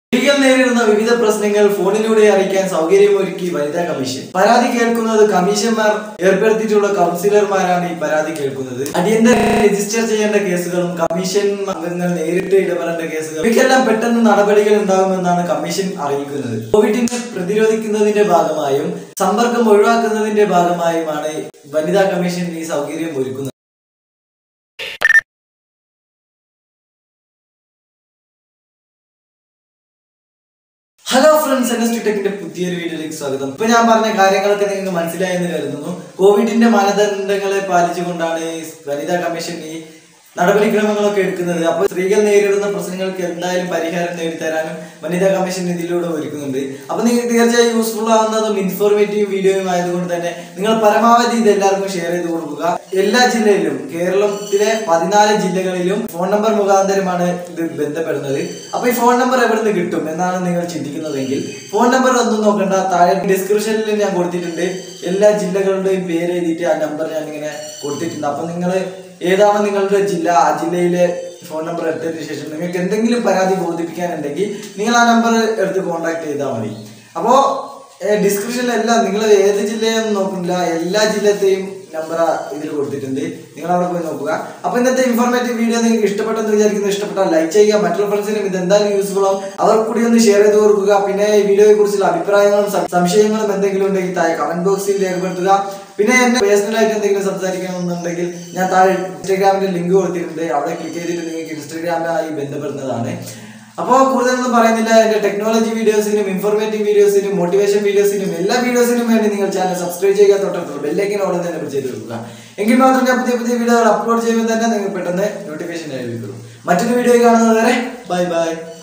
സ്ത്രീകൾ നേരിടുന്ന വിവിധ പ്രശ്നങ്ങൾ ഫോണിലൂടെ അറിയിക്കാൻ സൗകര്യമൊരുക്കി വനിതാ കമ്മീഷൻ പരാതി കേൾക്കുന്നത് കമ്മീഷന്മാർ ഏർപ്പെടുത്തിയിട്ടുള്ള കൗൺസിലർമാരാണ് ഈ പരാതി കേൾക്കുന്നത് അടിയന്തര രജിസ്റ്റർ ചെയ്യേണ്ട കേസുകളും കമ്മീഷൻ അംഗങ്ങൾ നേരിട്ട് ഇടപെടേണ്ട കേസുകൾ ഇവയ്ക്കെല്ലാം പെട്ടെന്ന് നടപടികൾ ഉണ്ടാകുമെന്നാണ് കമ്മീഷൻ അറിയിക്കുന്നത് കോവിഡിനെ പ്രതിരോധിക്കുന്നതിന്റെ ഭാഗമായും സമ്പർക്കം ഒഴിവാക്കുന്നതിന്റെ ഭാഗമായുമാണ് വനിതാ കമ്മീഷൻ ഈ സൗകര്യം ഒരുക്കുന്നത് ഹലോ ഫ്രണ്ട്സ് എൻ എസ് ടെക്കിന്റെ പുതിയൊരു വീഡിയോയിലേക്ക് സ്വാഗതം ഇപ്പൊ ഞാൻ പറഞ്ഞ കാര്യങ്ങളൊക്കെ നിങ്ങൾക്ക് മനസ്സിലായെന്ന് കരുതുന്നു കോവിഡിന്റെ മാനദണ്ഡങ്ങളെ പാലിച്ചുകൊണ്ടാണ് ഈ വനിതാ കമ്മീഷൻ ഈ നടപടിക്രമങ്ങളൊക്കെ എടുക്കുന്നത് അപ്പോൾ സ്ത്രീകൾ നേരിടുന്ന പ്രശ്നങ്ങൾക്ക് എന്തായാലും പരിഹാരം നേടിത്തരാനും വനിതാ കമ്മീഷൻ ഇതിലൂടെ ഒരുക്കുന്നുണ്ട് അപ്പൊ നിങ്ങൾക്ക് തീർച്ചയായും യൂസ്ഫുൾ ആവുന്നതും ഇൻഫോർമേറ്റീവ് വീഡിയോയും ആയതുകൊണ്ട് തന്നെ നിങ്ങൾ പരമാവധി ഇത് എല്ലാവർക്കും ഷെയർ ചെയ്ത് കൊടുക്കുക എല്ലാ ജില്ലയിലും കേരളത്തിലെ പതിനാല് ജില്ലകളിലും ഫോൺ നമ്പർ മുഖാന്തരമാണ് ഇത് ബന്ധപ്പെടുന്നത് അപ്പൊ ഈ ഫോൺ നമ്പർ എവിടെ നിന്ന് കിട്ടും എന്നാണ് നിങ്ങൾ ചിന്തിക്കുന്നതെങ്കിൽ ഫോൺ നമ്പർ ഒന്നും നോക്കണ്ട താഴെ ഡിസ്ക്രിപ്ഷനിൽ ഞാൻ കൊടുത്തിട്ടുണ്ട് എല്ലാ ജില്ലകളുടെയും പേര് എഴുതിയിട്ട് ആ നമ്പർ ഞാൻ ഇങ്ങനെ കൊടുത്തിട്ടുണ്ട് അപ്പൊ നിങ്ങൾ ഏതാണ് നിങ്ങളുടെ ജില്ല ആ ജില്ലയിലെ ഫോൺ നമ്പർ എടുത്തതിന് ശേഷം നിങ്ങൾക്ക് എന്തെങ്കിലും പരാതി ബോധിപ്പിക്കാനുണ്ടെങ്കിൽ നിങ്ങൾ ആ നമ്പർ എടുത്ത് കോൺടാക്ട് ചെയ്താൽ മതി അപ്പോൾ ഡിസ്ക്രിപ്ഷനിലെല്ലാം നിങ്ങൾ ഏത് ജില്ലയെന്ന് നോക്കുന്നില്ല എല്ലാ ജില്ലത്തെയും നമ്പർ ഇതിൽ കൊടുത്തിട്ടുണ്ട് നിങ്ങൾ അവിടെ പോയി നോക്കുക അപ്പൊ ഇന്നത്തെ ഇൻഫോർമേറ്റീവ് വീഡിയോ നിങ്ങൾക്ക് ഇഷ്ടപ്പെട്ടെന്ന് വിചാരിക്കുന്നു ഇഷ്ടപ്പെട്ടാൽ ലൈക്ക് ചെയ്യുക മറ്റുള്ള ഫ്രണ്ട്സിനും ഇത് എന്തായാലും യൂസ്ഫുൾ ആവും അവർക്ക് കൂടി ഒന്ന് ഷെയർ ചെയ്ത് കൊടുക്കുക പിന്നെ ഈ വീഡിയോയെ കുറിച്ചുള്ള അഭിപ്രായങ്ങളും സം- സംശയങ്ങളും എന്തെങ്കിലും ഉണ്ടെങ്കിൽ താഴെ കമന്റ് ബോക്സിൽ രേഖപ്പെടുത്തുക പിന്നെ എന്നെ പേഴ്സണൽ ആയിട്ട് എന്തെങ്കിലും സംസാരിക്കണമെന്നുണ്ടെങ്കിൽ ഞാൻ താഴെ ഇൻസ്റ്റാഗ്രാമിന്റെ ലിങ്ക് കൊടുത്തിട്ടുണ്ട് അവിടെ ക്ലിക്ക് ചെയ്തിട്ട് നിങ്ങൾക്ക് ഇൻസ്റ്റാഗ്രാമായി ബന്ധപ്പെടുന്നതാണ് അപ്പോൾ കൂടുതലൊന്നും പറയുന്നില്ല എന്റെ ടെക്നോളജി വീഡിയോസിനും ഇൻഫോർമേറ്റീവ് വീഡിയോസിനും മോട്ടിവേഷൻ വീഡിയോസിനും എല്ലാ വീഡിയോസിനും വേണ്ടി നിങ്ങൾ ചാനൽ സബ്സ്ക്രൈബ് ചെയ്യുക തൊട്ടടുത്തുള്ള ബെല്ലേക്കിന് ഉടൻ തന്നെ ചെയ്ത് കൊടുക്കുക എങ്കിൽ മാത്രം ഞാൻ പുതിയ പുതിയ വീഡിയോകൾ അപ്ലോഡ് ചെയ്യുമ്പോൾ തന്നെ നിങ്ങൾക്ക് പെട്ടെന്ന് നോട്ടിഫിക്കേഷൻ ലഭിക്കുള്ളൂ മറ്റൊരു വീഡിയോ കാണുന്നത് വരെ ബൈ ബൈ